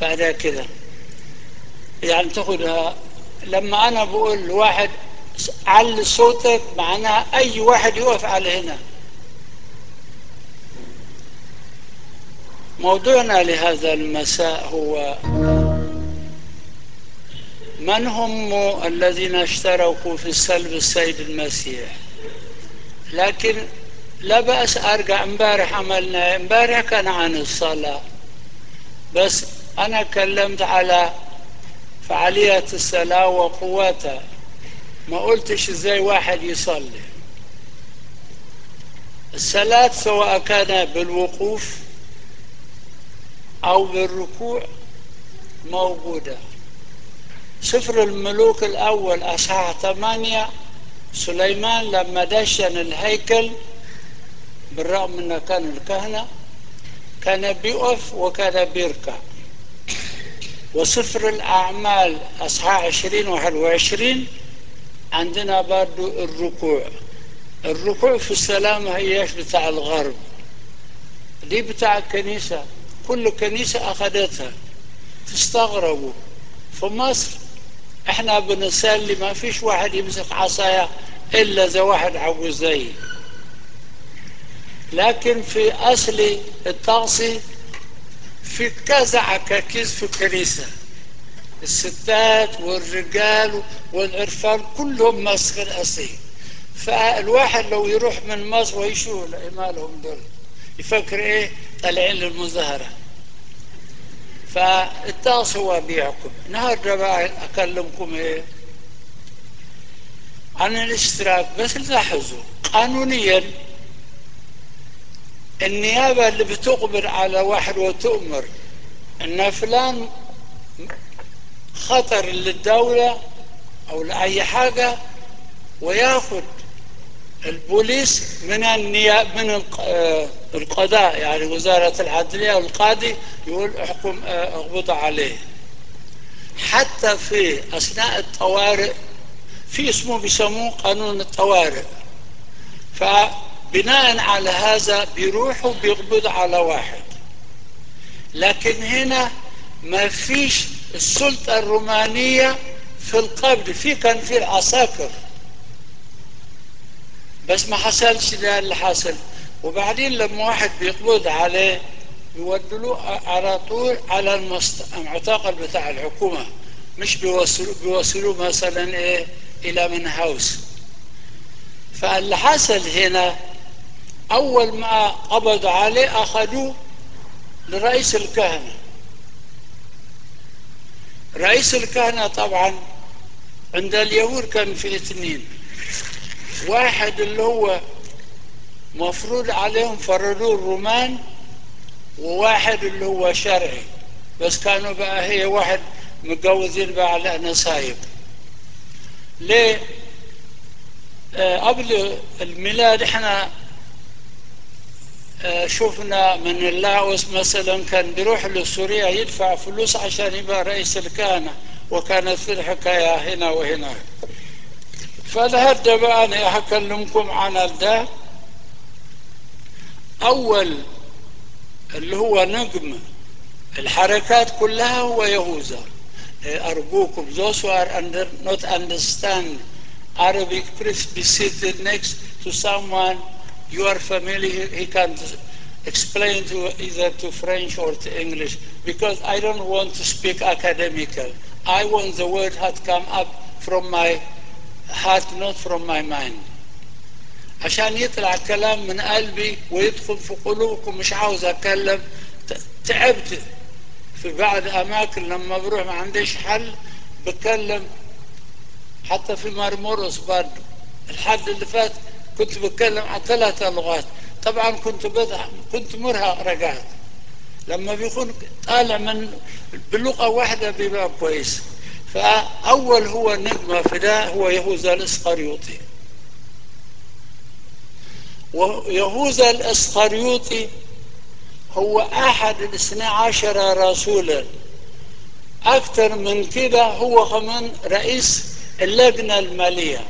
فده كده يعني تاخدها لما انا بقول لواحد علي صوتك معناها اي واحد يقف على هنا موضوعنا لهذا المساء هو من هم الذين اشتركوا في سلب السيد المسيح لكن لا بأس أرجع امبارح عملنا امبارح كان عن الصلاة بس أنا كلمت على فعالية الصلاة وقوتها ما قلتش ازاي واحد يصلي الصلاة سواء كان بالوقوف أو بالركوع موجودة سفر الملوك الأول أصحاح ثمانية سليمان لما دشن الهيكل بالرغم أنه كان الكهنة كان بيقف وكان بيركع وسفر الأعمال أصحاح عشرين واحد وعشرين عندنا برضو الركوع الركوع في السلام هيش بتاع الغرب دي بتاع الكنيسة كل كنيسة أخذتها تستغربوا في مصر احنا بنصلي ما فيش واحد يمسك عصاية إلا إذا واحد عجوز زي لكن في أصل الطقسي في كذا عكاكيز في الكنيسة الستات والرجال والعرفان كلهم مسخ الأصيل فالواحد لو يروح من مصر ويشوف مالهم دول يفكر ايه طالعين للمظاهرة فالطقس هو بيحكم النهارده بقى اكلمكم ايه عن الاشتراك بس لاحظوا قانونيا النيابة اللي بتقبر على واحد وتؤمر ان فلان خطر للدولة او لأي حاجة وياخد البوليس من النياب من القضاء يعني وزارة العدلية والقاضي يقول احكم اقبض عليه حتى في اثناء الطوارئ في اسمه بيسموه قانون الطوارئ فبناء على هذا بيروحوا بيقبض على واحد لكن هنا ما فيش السلطة الرومانية في القبض في كان في العساكر بس ما حصلش ده اللي حصل وبعدين لما واحد بيقبض عليه يودلوه على طول على المعتقل بتاع الحكومة مش بيوصلوه بيوصلوه مثلا ايه الى من هاوس فاللي حصل هنا اول ما قبضوا عليه اخذوه لرئيس الكهنه رئيس الكهنة طبعا عند اليهود كان في اثنين واحد اللي هو مفروض عليهم فرضوه الرومان وواحد اللي هو شرعي بس كانوا بقى هي واحد متجوزين بقى على نصايب ليه آه قبل الميلاد احنا آه شفنا من اللاوس مثلا كان بيروح لسوريا يدفع فلوس عشان يبقى رئيس الكهنة وكانت في الحكاية هنا وهنا فلهذا بقى أنا هكلمكم عن ده أول اللي هو نجم الحركات كلها هو يهوذا أرجوكم those who are under, not understand Arabic please be seated next to someone you are familiar he can explain to either to French or to English because I don't want to speak academical I want the word had come up from my heart not from my mind عشان يطلع كلام من قلبي ويدخل في قلوبكم مش عاوز اتكلم تعبت في بعض اماكن لما بروح ما عنديش حل بتكلم حتى في مرمورس برضه الحد اللي فات كنت بتكلم عن ثلاثة لغات طبعا كنت بدع كنت مرهق رجعت لما بيكون طالع من بلغة واحدة بيبقى كويس فأول هو نجمة في ده هو يهوذا الإسخريوطي ويهوذا الإسخريوطي هو أحد الاثنى عشر رسولا أكثر من كده هو كمان رئيس اللجنة المالية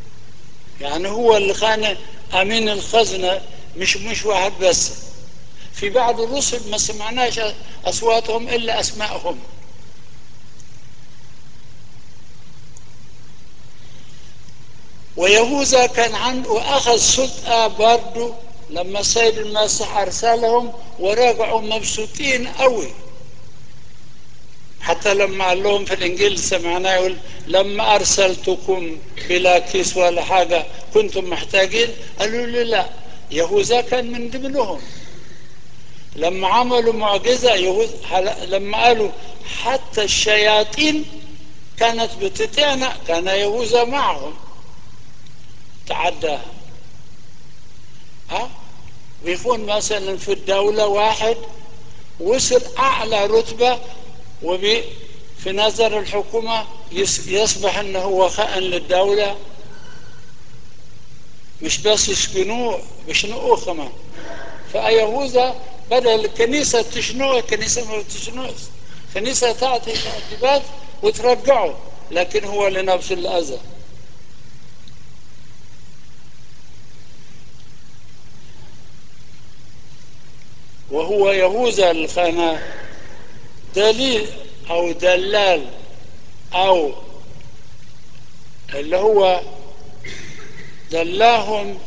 يعني هو اللي كان أمين الخزنة مش مش واحد بس في بعض الرسل ما سمعناش أصواتهم إلا أسمائهم ويهوذا كان عنده وأخذ صدقة برضه لما السيد المسيح أرسلهم ورجعوا مبسوطين قوي حتى لما قال لهم في الإنجيل سمعناه يقول لما أرسلتكم بلا كيس ولا حاجة كنتم محتاجين قالوا لي لا يهوذا كان من ضمنهم لما عملوا معجزة يهوذا لما قالوا حتى الشياطين كانت بتطيعنا كان يهوذا معهم تعداها ها بيكون مثلا في الدولة واحد وصل أعلى رتبة وفي في نظر الحكومة يصبح أنه هو خائن للدولة مش بس يسكنوه بيشنقوه كمان فيهوذا بدل الكنيسة تشنقه الكنيسة ما بتشنقش الكنيسة تعطي تأديبات وترجعه لكن هو لنفس الأذى وهو يهوذا اللي كان دليل او دلال او اللي هو دلاهم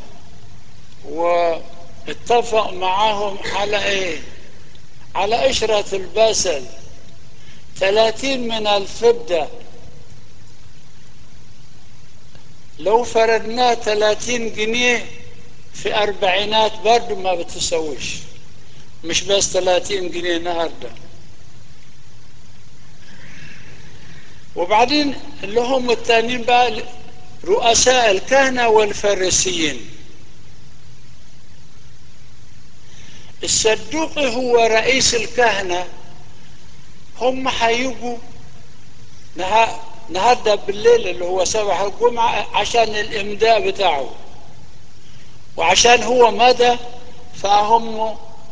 واتفق معاهم على ايه على قشرة البسل ثلاثين من الفضة لو فردناه ثلاثين جنيه في أربعينات برضه ما بتسويش مش بس 30 جنيه النهارده وبعدين اللي هم التانيين بقى رؤساء الكهنة والفارسيين الصدوقي هو رئيس الكهنة هم هيجوا النهارده بالليل اللي هو صباح الجمعة عشان الإمداء بتاعه وعشان هو مدى فهم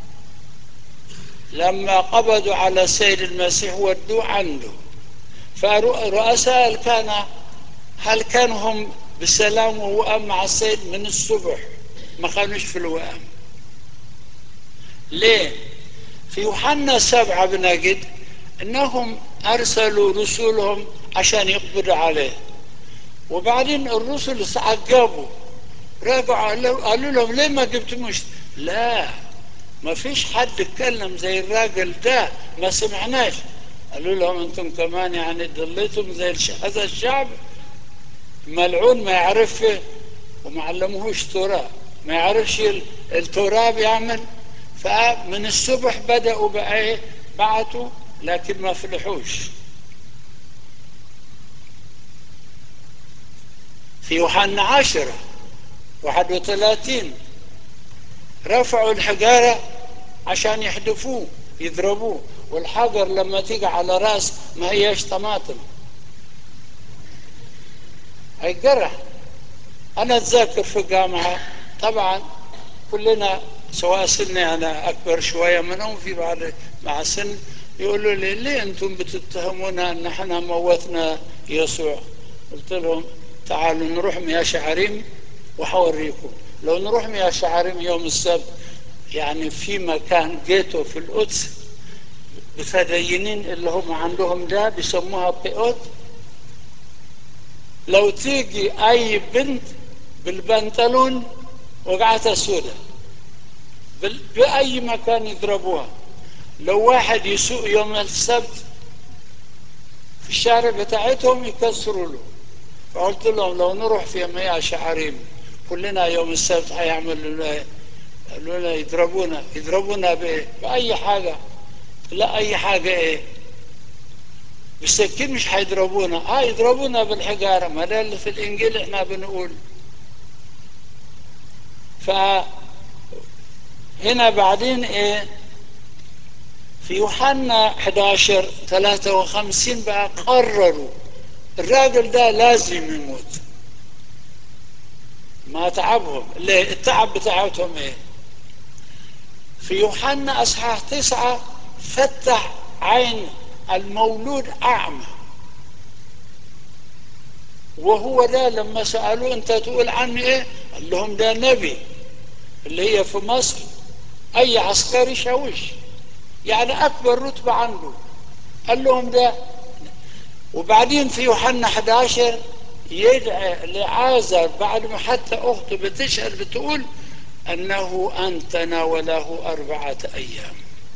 لما قبضوا على السيد المسيح ودوه عنده فرؤساء الكهنة هل كانوا هم بسلام ووئام مع السيد من الصبح ما كانوش في الوئام ليه في يوحنا سبعة بنجد انهم ارسلوا رسلهم عشان يقبضوا عليه وبعدين الرسل تعجبوا رجعوا قالوا لهم ليه ما جبتموش لا ما فيش حد اتكلم زي الراجل ده ما سمعناش قالوا لهم انتم كمان يعني ضليتم زي هذا الشعب ملعون ما يعرف وما علموهوش توراه ما يعرفش التوراه بيعمل فمن الصبح بدأوا بقى ايه بعتوا لكن ما فلحوش في يوحنا عشرة واحد وثلاثين رفعوا الحجارة عشان يحدفوه يضربوه والحجر لما تيجي على راس ما هيش طماطم هيجرح انا اتذكر في الجامعة طبعا كلنا سواء سني انا اكبر شوية منهم في بعض مع سن يقولوا لي ليه انتم بتتهمونا ان احنا موتنا يسوع قلت لهم تعالوا نروح مياه شعريم وحوريكم لو نروح مياه شعريم يوم السبت يعني في مكان جيتو في القدس بفدينين اللي هم عندهم ده بيسموها بيوت لو تيجي اي بنت بالبنطلون وقعتها سودة بأي مكان يضربوها لو واحد يسوق يوم السبت في الشارع بتاعتهم يكسروا له فقلت لهم لو نروح في مياه شعريم كلنا يوم السبت هيعملوا قالوا لنا يضربونا يضربونا بايه؟ بأي حاجة لا أي حاجة ايه؟ بالسكين مش هيضربونا اه يضربونا بالحجارة ما ده اللي في الإنجيل احنا بنقول فهنا بعدين ايه في يوحنا 11 53 بقى قرروا الراجل ده لازم يموت ما تعبهم ليه التعب بتاعتهم ايه في يوحنا اصحاح تسعة فتح عين المولود اعمى وهو ده لما سألوه انت تقول عني ايه قال لهم ده نبي اللي هي في مصر أي عسكري شاوش يعني أكبر رتبة عنده قال لهم ده وبعدين في يوحنا 11 يدعي لعازر بعد ما حتى أخته بتشهد بتقول أنه أن تناوله أربعة أيام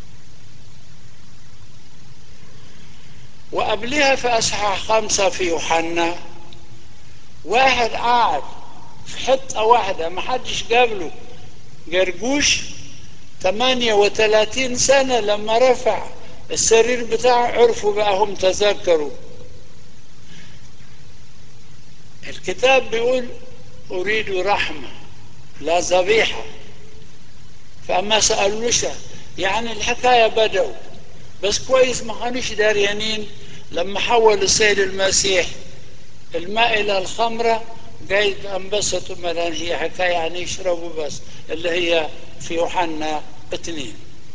وقبلها في أصحاح خمسة في يوحنا واحد قاعد في حتة واحدة ما حدش قابله جرجوش 38 سنة لما رفع السرير بتاعه عرفوا بقى هم تذكروا الكتاب بيقول أريد رحمة لا ذبيحة فما سألوش يعني الحكاية بدأوا بس كويس ما كانوش داريانين لما حول السيد المسيح الماء إلى الخمرة جاي انبسطوا مثلا هي حكاية يعني يشربوا بس اللي هي في يوحنا اثنين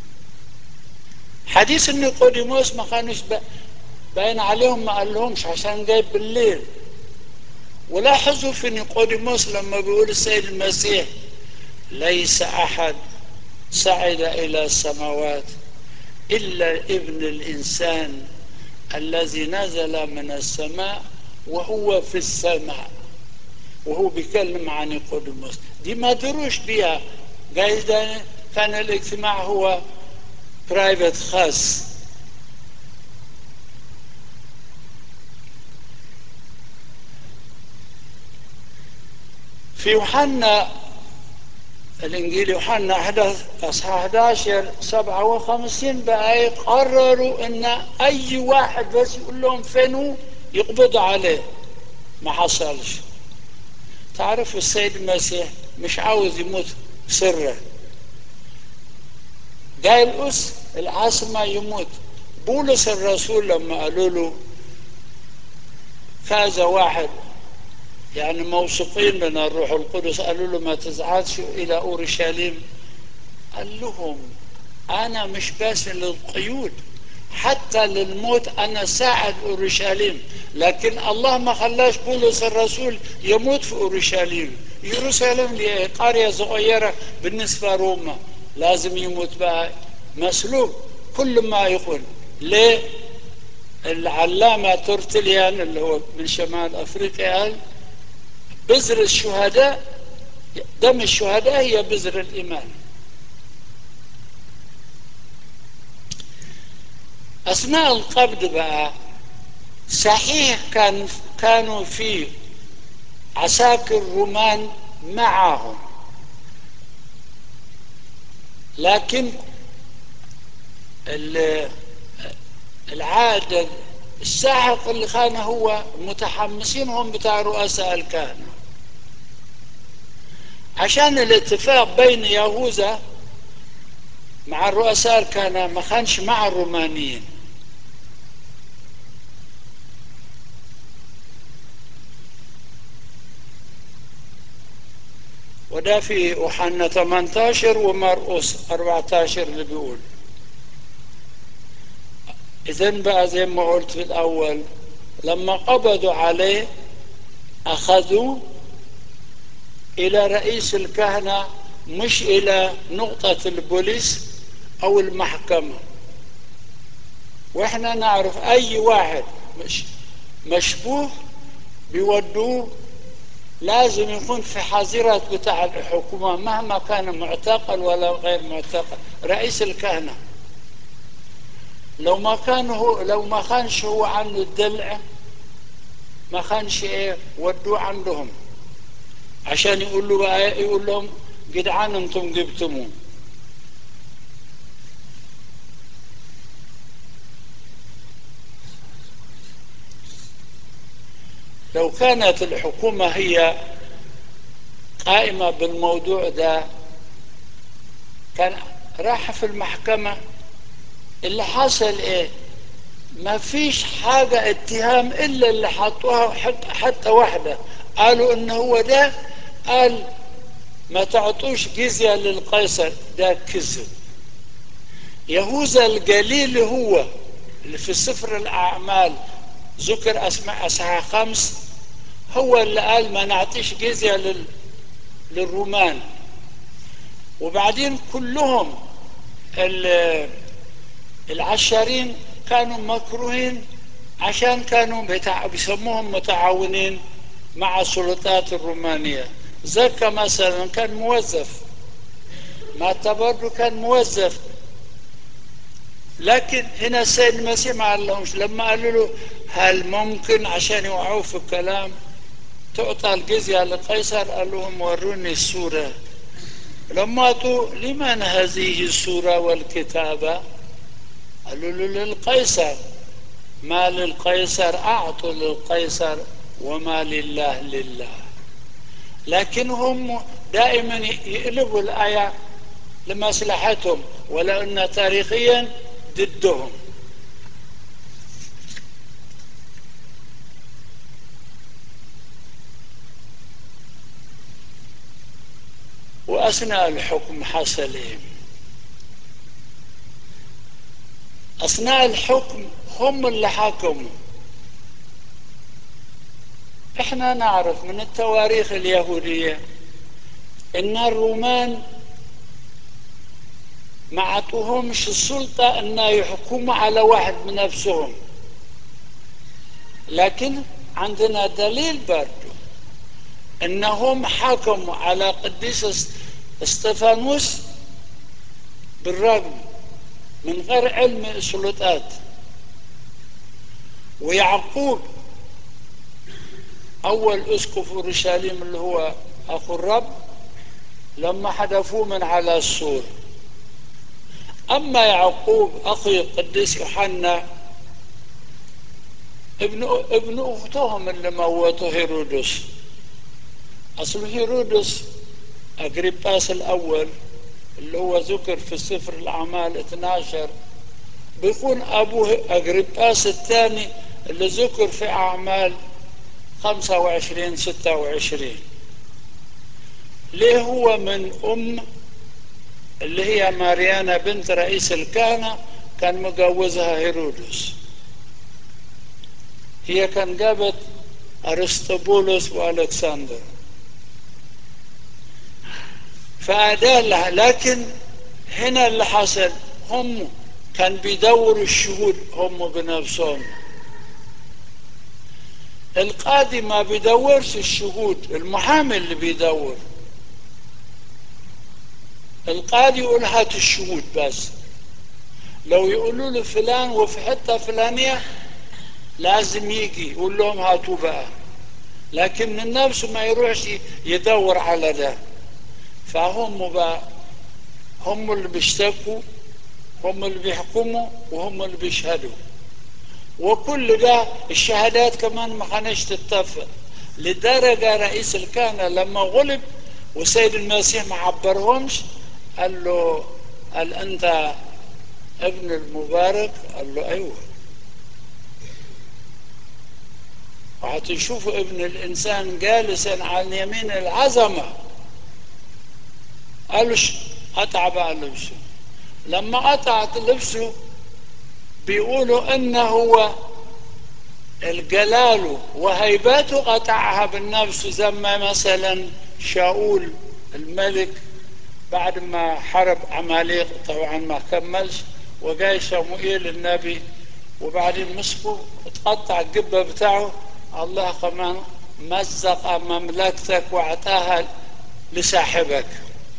حديث نيقوديموس ما كانوش باين عليهم ما قال لهمش عشان جاي بالليل ولاحظوا في نيقوديموس لما بيقول السيد المسيح ليس احد صعد الى السماوات الا ابن الانسان الذي نزل من السماء وهو في السماء وهو بيتكلم عن نيقوديموس دي ما دروش بيها جايز ده كان الاجتماع هو برايفت خاص في يوحنا الانجيل يوحنا 11 اصحاح 11 57 بقى يقرروا ان اي واحد بس يقول لهم فين هو يقبضوا عليه ما حصلش تعرف السيد المسيح مش عاوز يموت سرا جاي الأس العاصمة يموت بولس الرسول لما قالوا له كذا واحد يعني موثوقين من الروح القدس قالوا له ما تزعلش إلى أورشليم قال لهم أنا مش بس للقيود حتى للموت أنا ساعد أورشليم لكن الله ما خلاش بولس الرسول يموت في أورشليم يروشلم دي قرية صغيرة بالنسبة روما لازم يموت بقى مسلوب كل ما يقول ليه العلامة تورتليان اللي هو من شمال أفريقيا قال بذر الشهداء دم الشهداء هي بذر الإيمان أثناء القبض بقى صحيح كان كانوا في عساكر رومان معهم لكن العادة الساحق اللي كان هو متحمسين هم بتاع رؤساء الكهنة عشان الاتفاق بين يهوذا مع الرؤساء الكهنة ما كانش مع الرومانيين وده في يوحنا 18 ومرقس 14 اللي بيقول إذا بقى زي ما قلت في الأول لما قبضوا عليه أخذوه إلى رئيس الكهنة مش إلى نقطة البوليس أو المحكمة وإحنا نعرف أي واحد مش مشبوه بيودوه لازم يكون في حظيرة بتاع الحكومة مهما كان معتقل ولا غير معتقل رئيس الكهنة لو ما كان هو لو ما كانش هو عنده الدلع ما كانش ايه ودوه عندهم عشان يقول له بقى يقول لهم جدعان انتم جبتموه لو كانت الحكومة هي قائمة بالموضوع ده كان راح في المحكمة اللي حصل ايه ما فيش حاجة اتهام الا اللي حطوها حتى واحدة قالوا ان هو ده قال ما تعطوش جزية للقيصر ده كذب يهوذا الجليل هو اللي في سفر الاعمال ذكر اسماء اصحاح خمس هو اللي قال ما نعطيش جزية لل... للرومان وبعدين كلهم ال- العشارين كانوا مكروهين عشان كانوا بتاع بيسموهم متعاونين مع السلطات الرومانية زكا مثلا كان موظف ما برضه كان موظف لكن هنا السيد المسيح ما قال لهمش لما قالوا له هل ممكن عشان يوعوه في الكلام تعطى الجزية لقيصر قال لهم وروني السورة لما أتوا لمن هذه السورة والكتابة قالوا له للقيصر ما للقيصر أعطوا للقيصر وما لله لله لكن هم دائما يقلبوا الآية لمصلحتهم ولو أن تاريخيا ضدهم وأثناء الحكم حصل إيه؟ أثناء الحكم هم اللي حكموا احنا نعرف من التواريخ اليهودية ان الرومان ما عطوهمش السلطة ان يحكموا على واحد من نفسهم لكن عندنا دليل برضو انهم حكموا على قديس استفانوس بالرغم من غير علم السلطات ويعقوب أول أسقف أورشليم اللي هو أخو الرب لما حذفوه من على السور أما يعقوب أخي القديس يوحنا ابن ابن أختهم اللي موتوا هيرودس أصل هيرودس أجريباس الأول اللي هو ذكر في سفر الأعمال 12 بيكون أبوه أجريباس الثاني اللي ذكر في أعمال 25 26 ليه هو من أم اللي هي ماريانا بنت رئيس الكهنة كان مجوزها هيرودس هي كان جابت أرسطبولس وألكسندر فأداه لها لكن هنا اللي حصل هم كان بيدوروا الشهود هم بنفسهم القاضي ما بيدورش الشهود المحامي اللي بيدور القاضي يقول هات الشهود بس لو يقولوا له فلان وفي حته فلانيه لازم يجي يقول لهم هاتوا بقى لكن من نفسه ما يروحش يدور على ده فهم بقى هم اللي بيشتكوا هم اللي بيحكموا وهم اللي بيشهدوا وكل ده الشهادات كمان ما كانش تتفق لدرجة رئيس الكهنة لما غلب وسيد المسيح ما عبرهمش قال له قال أنت ابن المبارك قال له أيوه وهتشوفوا ابن الإنسان جالسا على يمين العظمة قالوا قطع بقى لبسه لما قطعت لبسه بيقولوا انه هو الجلال وهيبته قطعها بالنفس زي ما مثلا شاول الملك بعد ما حرب عماليق طبعا ما كملش وجاي صموئيل النبي وبعدين مسكه اتقطع الجبة بتاعه الله كمان مزق مملكتك واعطاها لصاحبك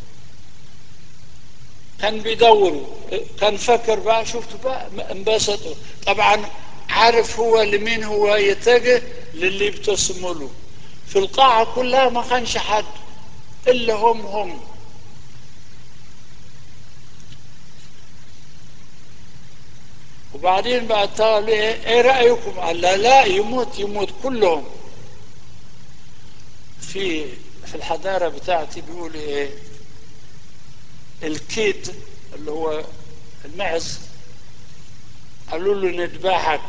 كان بيدوروا كان فكر بقى شفتوا بقى انبسطوا طبعا عارف هو لمين هو يتجه للي يبتسموا له في القاعة كلها ما كانش حد إلا هم هم وبعدين بقى قال ايه رأيكم قال لا لا يموت يموت كلهم في في الحضارة بتاعتي بيقول ايه الكيد اللي هو المعز قالوا له نذبحك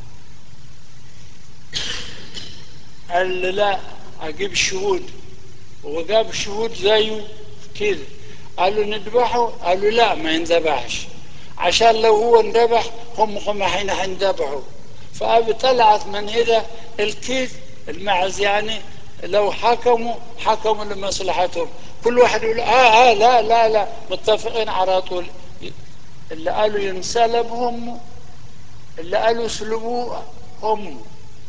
قال لي لا اجيب شهود وجاب شهود زيه كده قالوا نذبحه قالوا لا ما ينذبحش عشان لو هو انذبح هم هم حين هينذبحوا فأبي طلعت من هنا الكيد المعز يعني لو حكموا حكموا لمصلحتهم كل واحد يقول اه اه لا لا لا متفقين على طول اللي قالوا ينسلب هم اللي قالوا يسلبوه هم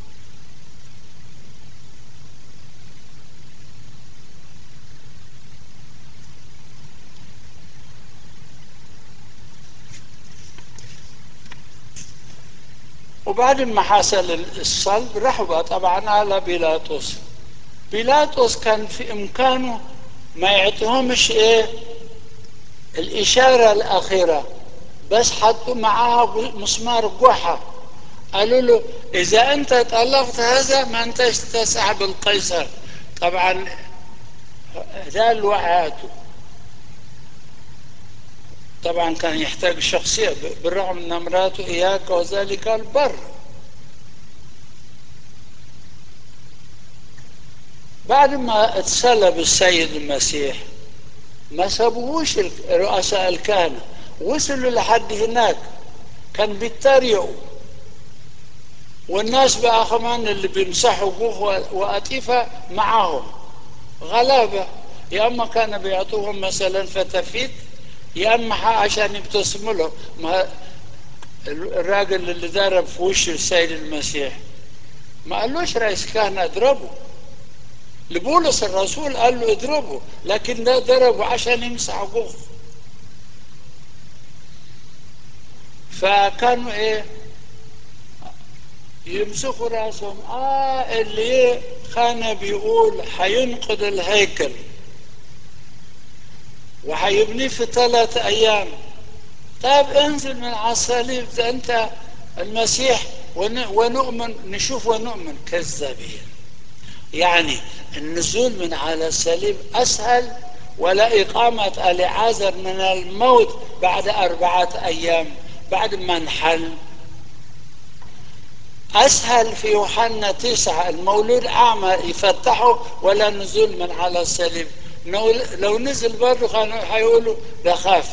وبعد ما حصل الصلب راحوا بقى طبعا على بيلاطس بيلاطس كان في امكانه ما يعطيهمش ايه الاشاره الاخيره بس حطوا معاها مسمار قحة قالوا له اذا انت طلقت هذا ما انتش تسحب القيصر طبعا ذا وعاته طبعا كان يحتاج شخصية بالرغم ان امراته اياك وذلك البر بعد ما اتسلب السيد المسيح ما سابوهوش رؤساء الكهنة وصلوا لحد هناك كان بيتريقوا والناس بقى كمان اللي بيمسحوا بوه وقطيفة معاهم غلابة يا اما كان بيعطوهم مثلا فتافيت يا اما عشان يبتسموا له ما الراجل اللي ضرب في وش السيد المسيح ما قالوش رئيس كهنة اضربه لبولس الرسول قال له اضربه لكن ده ضربه عشان يمسح جوه فكانوا ايه يمسكوا راسهم اه اللي كان بيقول هينقذ الهيكل وهيبنيه في ثلاث ايام طيب انزل من على الصليب ده انت المسيح ونؤمن نشوف ونؤمن كذابين يعني النزول من على الصليب اسهل ولا إقامة العازر من الموت بعد أربعة أيام بعد ما انحل أسهل في يوحنا تسعة المولود أعمى يفتحه ولا نزول من على الصليب لو نزل برضه كانوا حيقولوا يخاف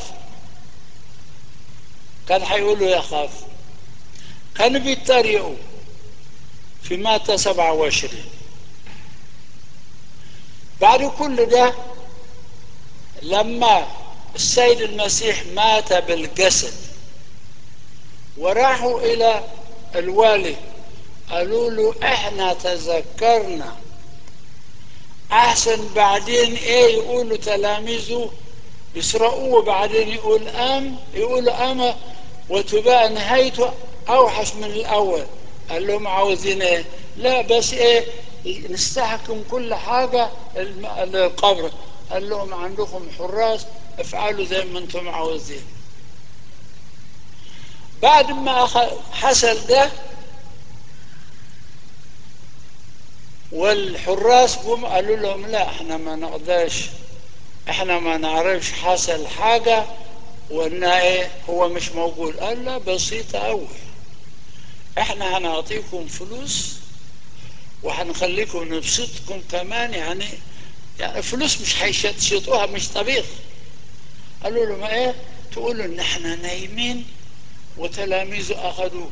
كان حيقولوا يخاف كانوا بيتريقوا في متى 27 بعد كل ده لما السيد المسيح مات بالجسد وراحوا الى الوالي قالوا له احنا تذكرنا احسن بعدين ايه يقولوا تلاميذه يسرقوه بعدين يقول ام يقولوا اما وتبقى نهايته اوحش من الاول قال لهم عاوزين ايه لا بس ايه نستحكم كل حاجة القبر قال لهم عندكم حراس افعلوا زي ما انتم عاوزين بعد ما حصل ده والحراس قوم قالوا لهم لا احنا ما نقدرش احنا ما نعرفش حصل حاجة وان ايه هو مش موجود قال لا بسيطة قوي احنا هنعطيكم فلوس وهنخليكم نبسطكم كمان يعني يعني فلوس مش هيشطشطوها مش طبيخ قالوا له ما ايه تقولوا ان احنا نايمين وتلاميذه اخذوه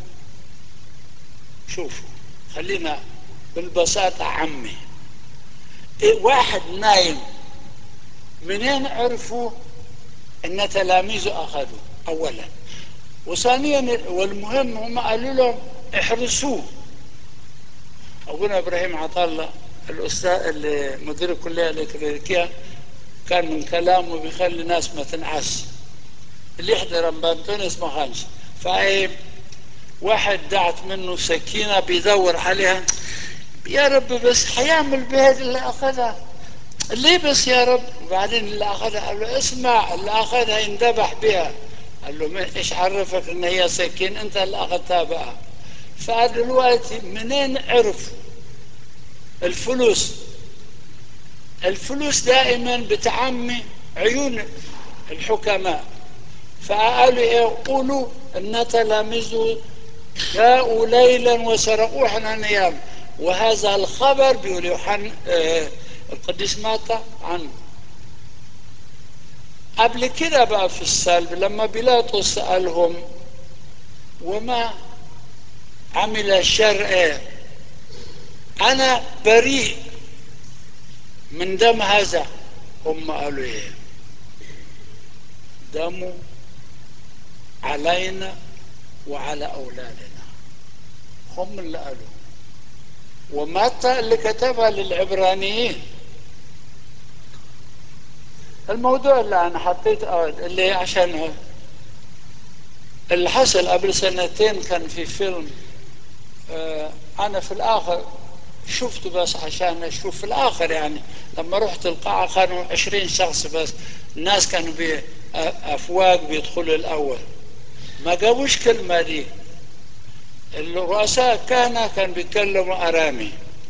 شوفوا خلينا بالبساطة عمي إيه واحد نايم منين عرفوا ان تلاميذه اخذوه اولا وثانيا والمهم هم قالوا لهم احرسوه ابونا ابراهيم عطا الله الاستاذ مدير الكليه الكليريكيه كان من كلامه بيخلي الناس ما تنعس اللي يحضر بانتونس ما خانش فايه واحد دعت منه سكينه بيدور عليها يا رب بس حيعمل بهذه اللي اخذها ليه بس يا رب وبعدين اللي اخذها قال له اسمع اللي اخذها يندبح بها قال له ايش عرفك ان هي سكين انت اللي اخذتها بقى فدلوقتي منين عرفوا الفلوس الفلوس دائما بتعمي عيون الحكماء فقالوا ايه قولوا ان تلاميذه جاءوا ليلا وسرقوا احنا نيام وهذا الخبر بيقول يوحنا آه القديس مات عنه قبل كده بقى في السلب لما بيلاطس سألهم وما عمل الشر ايه انا بريء من دم هذا هم قالوا ايه دمه علينا وعلى أولادنا هم اللي قالوا ومتى اللي كتبها للعبرانيين الموضوع اللي أنا حطيت اللي عشان اللي حصل قبل سنتين كان في فيلم آه أنا في الآخر شفته بس عشان أشوف في الآخر يعني لما رحت القاعة كانوا عشرين شخص بس الناس كانوا بأفواج بيدخلوا الأول ما جابوش كلمة دي الرؤساء كان كان بيتكلموا أرامي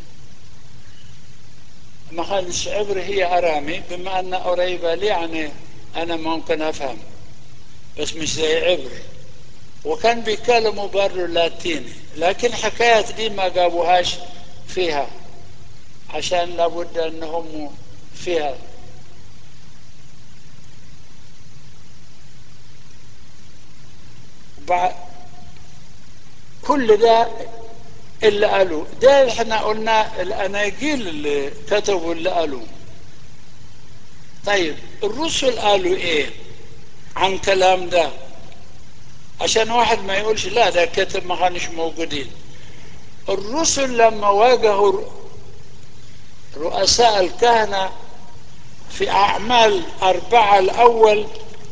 ما كانش عبري هي أرامي بما أنها قريبة لي يعني أنا ممكن أفهم بس مش زي عبري وكان بيتكلموا برضه لاتيني لكن حكايات دي ما جابوهاش فيها عشان لابد أنهم فيها بعد كل ده اللي قالوا ده احنا قلنا الاناجيل اللي كتبوا اللي قالوا طيب الرسل قالوا ايه عن كلام ده عشان واحد ما يقولش لا ده كتب ما كانش موجودين الرسل لما واجهوا رؤساء الكهنة في أعمال أربعة الأول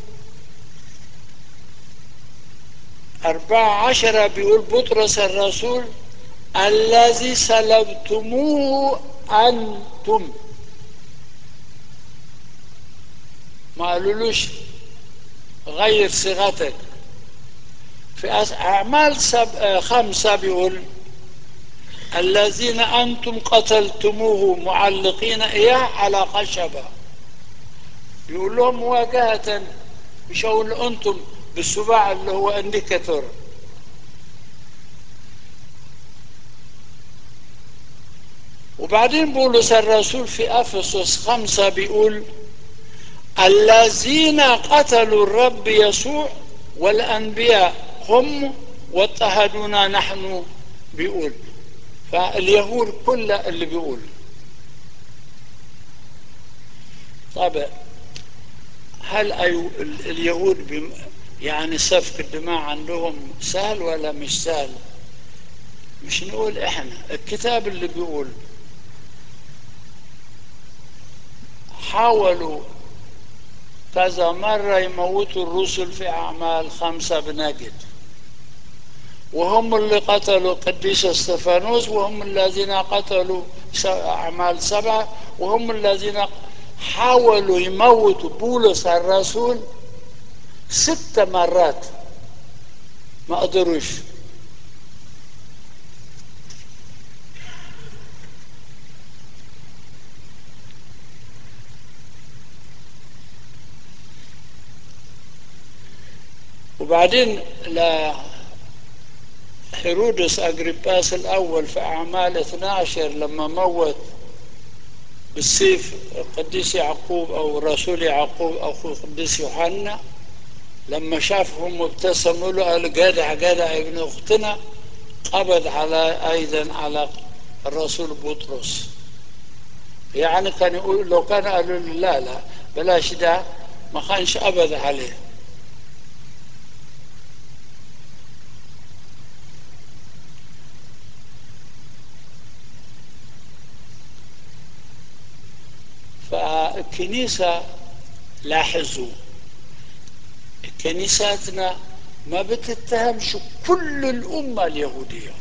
أربعة عشرة بيقول بطرس الرسول الذي سلبتموه أنتم ما قالولوش غير صيغتك في أعمال سب... خمسة بيقول الذين أنتم قتلتموه معلقين إياه على خشبة يقول لهم مواجهة مش أقول أنتم بالسباع اللي هو انديكاتور وبعدين بولس الرسول في افسس خمسة بيقول الذين قتلوا الرب يسوع والانبياء هم واضطهدونا نحن بيقول فاليهود كل اللي بيقول طب هل اليهود بم يعني سفك الدماء عندهم سهل ولا مش سهل مش نقول احنا الكتاب اللي بيقول حاولوا كذا مرة يموتوا الرسل في أعمال خمسة بنجد وهم اللي قتلوا قديس استفانوس وهم الذين قتلوا أعمال سبعة وهم الذين حاولوا يموتوا بولس الرسول ست مرات ما قدروش وبعدين لا هيرودس أجريباس الأول في أعمال 12 لما موت بالسيف القديس يعقوب أو الرسول يعقوب أو القديس يوحنا لما شافهم ابتسموا له قال جدع جدع ابن أختنا قبض على أيضا على الرسول بطرس يعني كان يقول لو كان قالوا له لا لا بلاش ده ما كانش أبد عليه فالكنيسة لاحظوا كنيساتنا ما بتتهمش كل الأمة اليهودية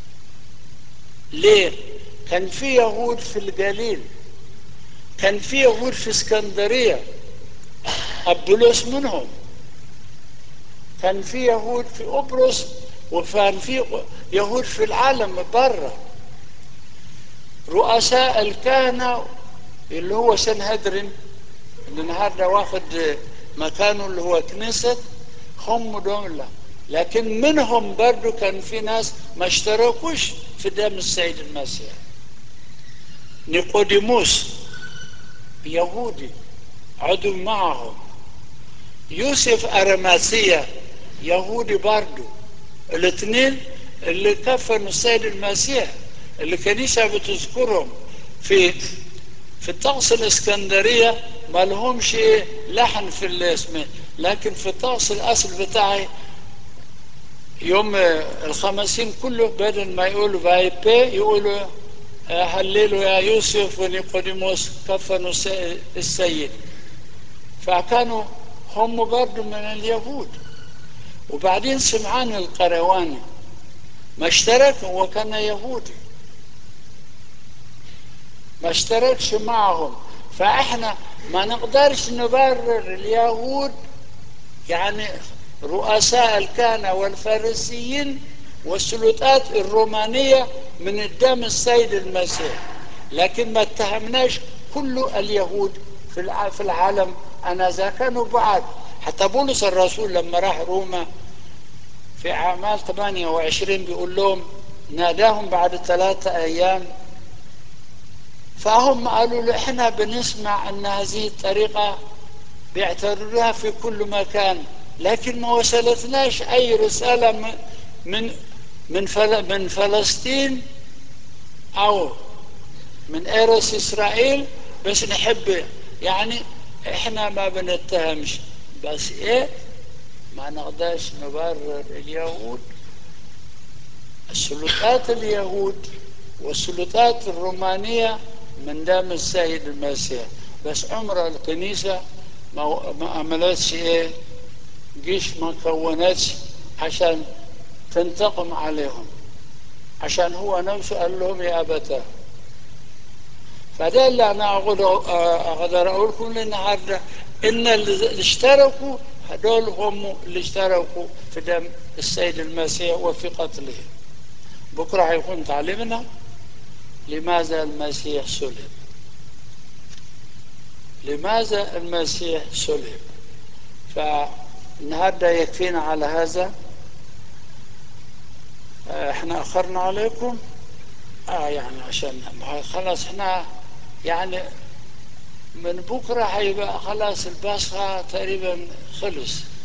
ليه؟ كان في يهود في الجليل كان في يهود في اسكندرية أبولوس منهم كان في يهود في قبرص وكان في يهود في العالم برا رؤساء الكهنة اللي هو سنهدرين اللي النهارده واخد مكانه اللي هو كنيسة هم دول لكن منهم برضو كان في ناس ما اشتركوش في دم السيد المسيح نيقوديموس يهودي عضو معهم يوسف أرماسية يهودي برضو الاثنين اللي كفنوا السيد المسيح اللي كنيسة بتذكرهم في في الطقس الاسكندرية ما لهمش لحن في الاسم لكن في الطقس الاصل بتاعي يوم الخمسين كله بدل ما يقولوا فايبي يقولوا هللوا يا يوسف ونيقوديموس كفنوا السيد فكانوا هم برضو من اليهود وبعدين سمعان القرواني ما اشترك هو كان يهودي ما اشتركش معهم فاحنا ما نقدرش نبرر اليهود يعني رؤساء الكهنة والفارسيين والسلطات الرومانية من الدم السيد المسيح لكن ما اتهمناش كل اليهود في في العالم أنا ذا كانوا بعد حتى بولس الرسول لما راح روما في أعمال 28 بيقول لهم ناداهم بعد ثلاثة أيام فهم قالوا له احنا بنسمع ان هذه الطريقة بيعتبروها في كل مكان لكن ما وصلتناش اي رسالة من من من, فل من فلسطين او من ارس اسرائيل بس نحب يعني احنا ما بنتهمش بس ايه ما نقدرش نبرر اليهود السلطات اليهود والسلطات الرومانية من دام السيد المسيح بس عمر الكنيسة ما, ما عملتش ايه جيش ما كونتش عشان تنتقم عليهم عشان هو نفسه قال لهم يا أبتاه فده اللي أنا أقدر أقول لكم النهارده إن اللي اشتركوا هدول هم اللي اشتركوا في دم السيد المسيح وفي قتله بكرة هيكون تعليمنا لماذا المسيح صلب لماذا المسيح صلب فالنهارده يكفينا على هذا احنا اخرنا عليكم اه يعني عشان خلاص احنا يعني من بكره هيبقى خلاص البصره تقريبا خلص